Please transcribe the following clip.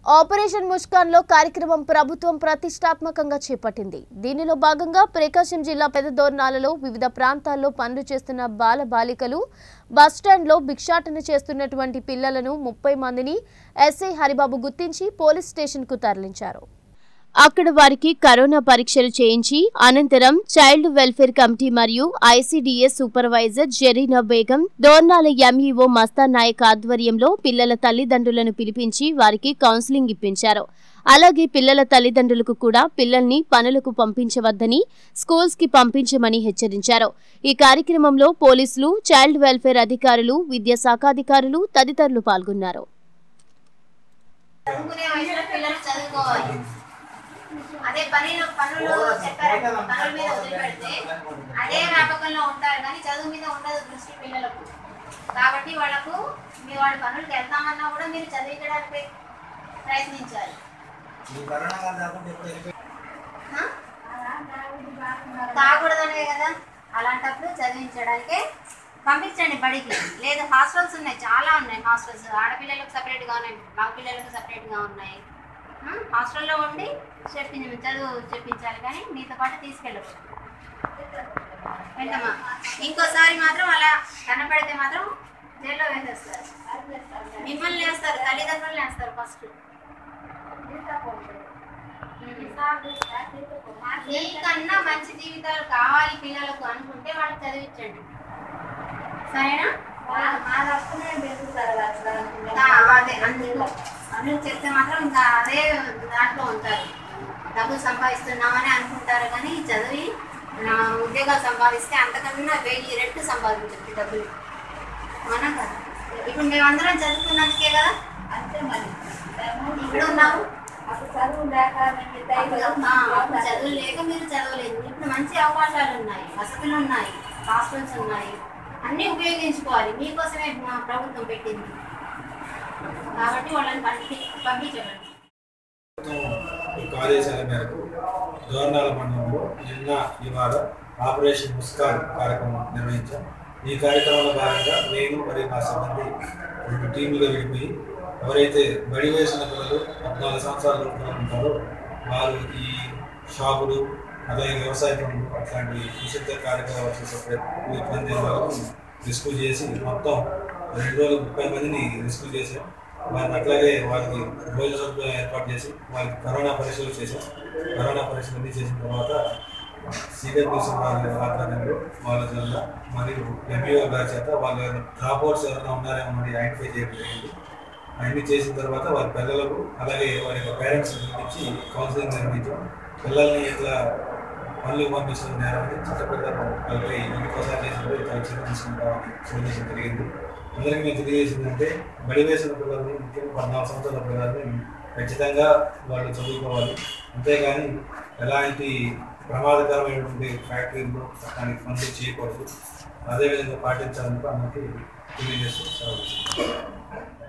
Operation Muskan లో కార్యక్రమం ప్రభుత్వం ప్రతిష్టాత్మకంగా చేపట్టింది దీనిలో భాగంగా ప్రకాశం జిల్లా పెదదోర్నాలలో వివిధ ప్రాంతాల్లో పనులు చేస్తున్న బాల బాలికలు బస్టాండ్లో భిక్షాటన చేస్తున్నటువంటి పిల్లలను ముప్పై మందిని ఎస్ఐ హరిబాబు గుర్తించి పోలీస్ స్టేషన్కు తరలించారు అక్కడ వారికి కరోనా పరీక్షలు చేయించి అనంతరం చైల్డ్ వెల్ఫేర్ కమిటీ మరియు ICDS supervisor Zarina Begum Dornala MEO Mastan Naik ఆధ్వర్యంలో పిల్లల తల్లిదండ్రులను పిలిపించి వారికి కౌన్సిలింగ్ ఇప్పించారు అలాగే పిల్లల తల్లిదండ్రులకు కూడా పిల్లల్ని పనులకు పంపించవద్దని స్కూల్స్ కి పంపించమని హెచ్చరించారు ఈ కార్యక్రమంలో పోలీసులు చైల్డ్ వెల్ఫేర్ అధికారులు విద్యాశాఖ అధికారులు తదితరులు పాల్గొన్నారు చదువుకునే వయసులో పిల్లలు చదువుకోవాలి అదే పనిలో పనులు చెప్పారు పనుల మీద వదిలిపెడితే అదే వ్యాపకంలో ఉంటారు కానీ చదువు మీద ఉండదు దృష్టి పిల్లలకు కాబట్టి వాళ్ళకు మీ వాళ్ళ పనులకు వెళ్తామన్నా కూడా మీరు చదివించడానికి ప్రయత్నించాలి ఈ కరోనా కాలం కాకుండా ఎప్పుడు వెళ్ళిపోయి ఆ? తాగకూడదనే కదా అలాంటప్పుడు చదివించడానికే పంపించండి బడికి లేదు హాస్టల్స్ ఉన్నాయి చాలా ఉన్నాయి హాస్టల్స్ ఆడపిల్లలకు సపరేట్గా ఉన్నాయి మగపిల్లలకు సపరేట్గా ఉన్నాయి ఆ? హాస్టల్లో ఉండి చెప్పించి చదువు చెప్పించాలి కానీ మీతో పాటు తీసుకెళ్ళకూడదు వెంటమా ఇంకోసారి మాత్రం అలా కనపడితే మాత్రం జైల్లో వేసేస్తారు మిమ్మల్ని వేస్తారు తల్లిదండ్రులు వేస్తారు ఫస్ట్ నీకన్నా మంచి జీవితాలు కావాలి పిల్లలకు అనుకుంటే వాళ్ళకి చదివించండి సరేనా ఆ, అదే అందుకు అందుకు చెప్తే మాత్రం ఇంకా అదే దాంట్లో ఉంటారు డబ్బులు సంపాదిస్తున్నామని అనుకుంటారు కానీ చదివి నా ఉద్యోగాలు సంపాదిస్తే అంతకన్నా వెయ్యి రెట్లు సంపాదించచ్చు డబ్బులు అవునా కదా ఇప్పుడు మేమందరం చదువుకున్నందుకే కదా అంతే మరి ఇప్పుడు ఉన్నాము అప్పుడు చదువు లేక మీరు చదవలేదు ఇప్పుడు మంచి అవకాశాలు ఉన్నాయి వసతులు ఉన్నాయి హాస్టల్స్ ఉన్నాయి అన్నీ ఉపయోగించుకోవాలి మీకోసమే మా ప్రభుత్వం పెట్టింది కాబట్టి వాళ్ళని పంపి పంపించకండి ఈ ఆదేశాల మేరకు దోర్నాల మండలంలో నిన్న ఇవాళ ఆపరేషన్ ముస్కాన్ కార్యక్రమం నిర్వహించాం ఈ కార్యక్రమంలో భాగంగా నేను మరియు మా సిబ్బంది రెండు టీములుగా విడిపోయి ఎవరైతే బడి వేసిన పిల్లలు పద్నాలుగు సంవత్సరాల పిల్లలు ఉంటారో వారు ఈ షాపులు అలాగే వ్యవసాయ పనులు అట్లాంటి నిషిద్ధ కార్యక్రమాలు చేసే ప్రతి మంది వాళ్ళకు రిస్క్ చేసి మొత్తం రెండు రోజులు ముప్పై మందిని రిస్క్ చేసాం వారిని అట్లాగే వారికి భోజన సదుపాయం ఏర్పాటు చేసి వారికి కరోనా పరీక్షలు చేసాం కరోనా పరీక్షలు అన్ని చేసిన తర్వాత సిడబ్ల్యూసీ వారి ఆధ్వర్యంలో వాళ్ళ వల్ల మరియు ఎంఈఓ గారి చేత వాళ్ళ డ్రాప్ అవుట్స్ ఎవరైనా ఉన్నారేమో అని ఐడెంటిఫై చేయడం జరిగింది అవన్నీ చేసిన తర్వాత వారి పిల్లలకు అలాగే వారి యొక్క పేరెంట్స్ పిలిపించి కౌన్సిలింగ్ నిర్వహించాం పిల్లల్ని ఇట్లా పనులు పంపించడం నేరమని చట్ట ప్రకారం వాళ్ళపై ఇంకోసారి చేసినప్పుడు ఇట్లా చర్య తీసుకుంటామని సూచించడం జరిగింది అందరికీ మేము తెలియజేసిందంటే బడి వేసిన పిల్లల్ని ముఖ్యంగా పద్నాలుగు సంవత్సరాల పిల్లల్ని ఖచ్చితంగా వాళ్ళు చదువుకోవాలి అంతేగాని ఎలాంటి ప్రమాదకరమైనటువంటి ఫ్యాక్టరీలు దానికి పనులు చేయకూడదు అదేవిధంగా పాటించాలని కూడా అందరికీ తెలియజేస్తూ సెలవు తీసుకుంటాం.